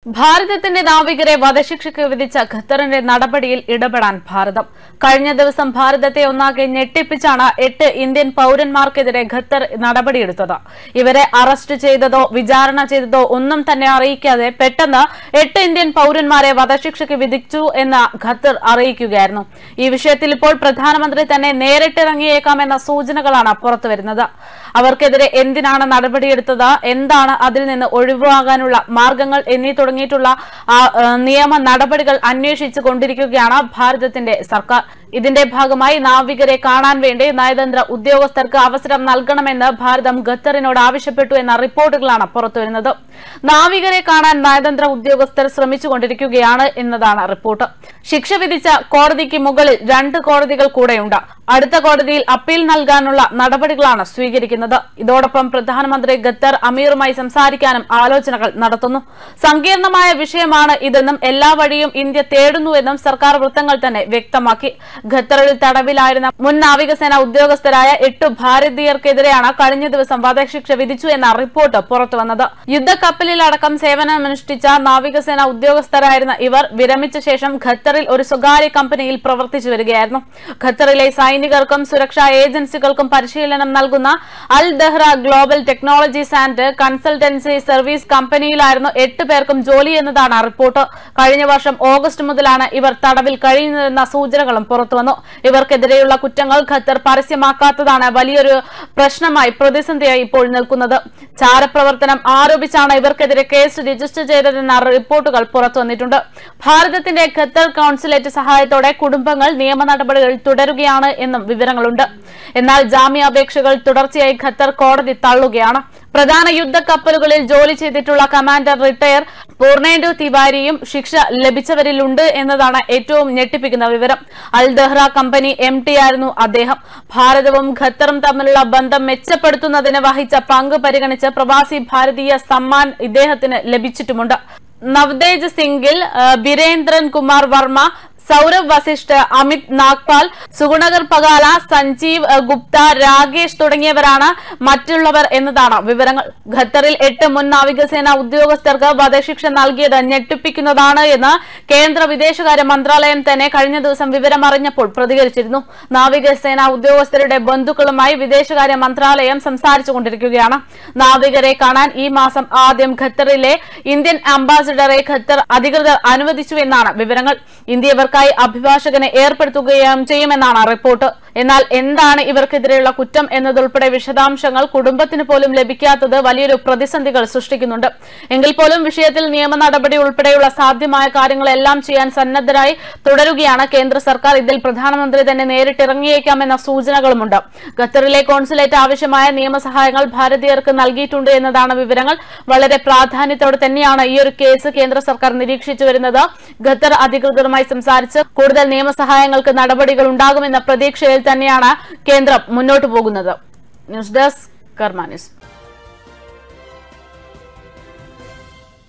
ഭാരതത്തിന്റെ നാവികരെ വധശിക്ഷയ്ക്ക് വിധിച്ച ഖത്തറിന്റെ നടപടിയിൽ ഇടപെടാൻ ഭാരതം കഴിഞ്ഞ ദിവസം ഭാരതത്തെ ഒന്നാകെ ഞെട്ടിപ്പിച്ചാണ് എട്ട് ഇന്ത്യൻ പൌരന്മാർക്കെതിരെ ഖത്തർ നടപടിയെടുത്തത് ഇവരെ അറസ്റ്റ് ചെയ്തതോ വിചാരണ ചെയ്തതോ ഒന്നും തന്നെ അറിയിക്കാതെ പെട്ടെന്ന് എട്ട് ഇന്ത്യൻ പൌരന്മാരെ വധശിക്ഷയ്ക്ക് വിധിച്ചു എന്ന് ഖത്തർ അറിയിക്കുകയായിരുന്നു ഈ വിഷയത്തിൽ ഇപ്പോൾ പ്രധാനമന്ത്രി തന്നെ നേരിട്ടിറങ്ങിയേക്കാമെന്ന സൂചനകളാണ് പുറത്തുവരുന്നത് അവർക്കെതിരെ എന്തിനാണ് നടപടിയെടുത്തത് എന്താണ് അതിൽ നിന്ന് ഒഴിവാകാനുള്ള മാർഗങ്ങൾ എന്നീ തുടങ്ങിയിട്ടുള്ള ആ, ആ, നിയമ നടപടികൾ അന്വേഷിച്ചു കൊണ്ടിരിക്കുകയാണ് ഭാരതത്തിന്റെ സർക്കാർ ഇതിന്റെ ഭാഗമായി നാവികരെ കാണാൻ വേണ്ടി നയതന്ത്ര ഉദ്യോഗസ്ഥർക്ക് അവസരം നൽകണമെന്ന് ഭാരതം ഖത്തറിനോട് ആവശ്യപ്പെട്ടു എന്ന റിപ്പോർട്ടുകളാണ് പുറത്തുവരുന്നത് നാവികരെ കാണാൻ നയതന്ത്ര ഉദ്യോഗസ്ഥർ ശ്രമിച്ചുകൊണ്ടിരിക്കുകയാണ് എന്നതാണ് റിപ്പോർട്ട് ശിക്ഷ വിധിച്ച കോടതിക്ക് മുകളിൽ രണ്ട് കോടതികൾ കൂടെയുണ്ട് അടുത്ത കോടതിയിൽ അപ്പീൽ നൽകാനുള്ള നടപടികളാണ് സ്വീകരിക്കുന്നത് ഇതോടൊപ്പം പ്രധാനമന്ത്രി ഖത്തർ അമീറുമായി സംസാരിക്കാനും ആലോചനകൾ നടത്തുന്നു സങ്കീർണമായ വിഷയമാണ് ഇതെന്നും എല്ലാ വഴിയും ഇന്ത്യ തേടുന്നുവെന്നും സർക്കാർ വൃത്തങ്ങൾ തന്നെ വ്യക്തമാക്കി ഖത്തറിൽ തടവിലായിരുന്ന മുൻ നാവികസേന ഉദ്യോഗസ്ഥരായ എട്ട് ഭാരതീയർക്കെതിരെയാണ് കഴിഞ്ഞ ദിവസം വധശിക്ഷ വിധിച്ചു എന്ന റിപ്പോർട്ട് പുറത്തുവന്നത് യുദ്ധക്കപ്പലിലടക്കം സേവനമനുഷ്ഠിച്ച നാവികസേന ഉദ്യോഗസ്ഥരായിരുന്ന ഇവർ വിരമിച്ച ശേഷം ഖത്തറിൽ ഒരു സ്വകാര്യ കമ്പനിയിൽ പ്രവർത്തിച്ചു വരികയായിരുന്നു ഖത്തറിലെ സൈനികർക്കും സുരക്ഷാ ഏജൻസികൾക്കും പരിശീലനം നൽകുന്ന Al Dahra global technologies and consultancy service കമ്പനിയിലായിരുന്നു എട്ട് പേർക്കും ജോലി എന്നതാണ് റിപ്പോർട്ട് കഴിഞ്ഞ വർഷം ഓഗസ്റ്റ് മുതലാണ് ഇവർ തടവിൽ കഴിയുന്നതെന്ന സൂചനകളും പുറത്തുവന്നു ഇവർക്കെതിരെയുള്ള കുറ്റങ്ങൾ ഖത്തർ പരസ്യമാക്കാത്തതാണ് വലിയൊരു പ്രശ്നമായി പ്രതിസന്ധിയായി ഇപ്പോൾ നിൽക്കുന്നത് ചാരപ്രവർത്തനം ആരോപിച്ചാണ് ഇവർക്കെതിരെ കേസ് രജിസ്റ്റർ ചെയ്തതെന്ന റിപ്പോർട്ടുകൾ പുറത്തുവന്നിട്ടുണ്ട് ഭാരതത്തിന്റെ ഖത്തർ കൌൺസിലേറ്റ് സഹായത്തോടെ കുടുംബങ്ങൾ നിയമ നടപടികൾ തുടരുകയാണ് എന്നും വിവരങ്ങളുണ്ട് എന്നാൽ ജാമ്യാപേക്ഷകൾ തുടർച്ചയായി ഖത്തർ കോടതി തള്ളുകയാണ് പ്രധാന യുദ്ധക്കപ്പലുകളിൽ ജോലി ചെയ്തിട്ടുള്ള കമാൻഡർ റിട്ടയർ പൂർണേന്ദു തിവാരിയും ശിക്ഷ ലഭിച്ചവരിലുണ്ട് എന്നതാണ് ഏറ്റവും ഞെട്ടിപ്പിക്കുന്ന വിവരം Al Dahra company M D ആയിരുന്നു അദ്ദേഹം ഭാരതവും ഖത്തറും തമ്മിലുള്ള ബന്ധം മെച്ചപ്പെടുത്തുന്നതിന് വഹിച്ച പങ്ക് പരിഗണിച്ച് പ്രവാസി ഭാരതീയ സമ്മാൻ ഇദ്ദേഹത്തിന് ലഭിച്ചിട്ടുമുണ്ട് നവ്തേജ് സിംഗിൽ ആ, ബിരേന്ദ്രൻ കുമാർ വർമ്മ സൗരവ് വസിഷ്ഠ് അമിത് നാഗ്പാൽ സുഗുണകർ പകാല സഞ്ജീവ് അഹ് ഗുപ്ത രാകേഷ് തുടങ്ങിയവരാണ് മറ്റുള്ളവർ എന്നതാണ് വിവരങ്ങൾ ഖത്തറിൽ എട്ട് മുൻ നാവികസേന ഉദ്യോഗസ്ഥർക്ക് വധശിക്ഷ നൽകിയത് ഞെട്ടിപ്പിക്കുന്നതാണ് എന്ന് കേന്ദ്ര വിദേശകാര്യ മന്ത്രാലയം തന്നെ കഴിഞ്ഞ ദിവസം വിവരമറിഞ്ഞപ്പോൾ പ്രതികരിച്ചിരുന്നു നാവികസേന ഉദ്യോഗസ്ഥരുടെ ബന്ധുക്കളുമായി വിദേശകാര്യ മന്ത്രാലയം സംസാരിച്ചുകൊണ്ടിരിക്കുകയാണ് നാവികരെ കാണാൻ ഈ മാസം ആദ്യം ഖത്തറിലെ ഇന്ത്യൻ അംബാസിഡറെ ഖത്തർ അധികൃതർ അനുവദിച്ചു എന്നാണ് വിവരങ്ങൾ ഇന്ത്യ ഇവർക്കായി അഭിഭാഷകനെ ഏർപ്പെടുത്തുകയും ചെയ്യുമെന്നാണ് റിപ്പോർട്ട് എന്നാൽ എന്താണ് ഇവർക്കെതിരെയുള്ള കുറ്റം എന്നതുൾപ്പെടെ വിശദാംശങ്ങൾ കുടുംബത്തിന് പോലും ലഭിക്കാത്തത് വലിയൊരു പ്രതിസന്ധികൾ സൃഷ്ടിക്കുന്നുണ്ട് എങ്കിൽ പോലും വിഷയത്തിൽ നിയമ നടപടി ഉൾപ്പെടെയുള്ള സാധ്യമായ കാര്യങ്ങളെല്ലാം ചെയ്യാൻ സന്നദ്ധരായി തുടരുകയാണ് കേന്ദ്ര സർക്കാർ ഇതിൽ പ്രധാനമന്ത്രി തന്നെ നേരിട്ടിറങ്ങിയേക്കാമെന്ന സൂചനകളുമുണ്ട് ഖത്തറിലെ കോൺസുലേറ്റ് ആവശ്യമായ നിയമസഹായങ്ങൾ ഭാരതീയർക്ക് നൽകിയിട്ടുണ്ട് എന്നതാണ് വിവരങ്ങൾ വളരെ പ്രാധാന്യത്തോടെ തന്നെയാണ് ഈ ഒരു കേസ് കേന്ദ്ര സർക്കാർ നിരീക്ഷിച്ചു വരുന്നത് ഖത്തർ അധികൃതരുമായി സംസാരിച്ച് കൂടുതൽ നിയമസഹായങ്ങൾക്ക് നടപടികൾ ഉണ്ടാകുമെന്ന പ്രതീക്ഷയിൽ തന്നെയാണ് കേന്ദ്രം മുന്നോട്ടു പോകുന്നത് ന്യൂസ് ഡെസ്ക് കർമാ ന്യൂസ്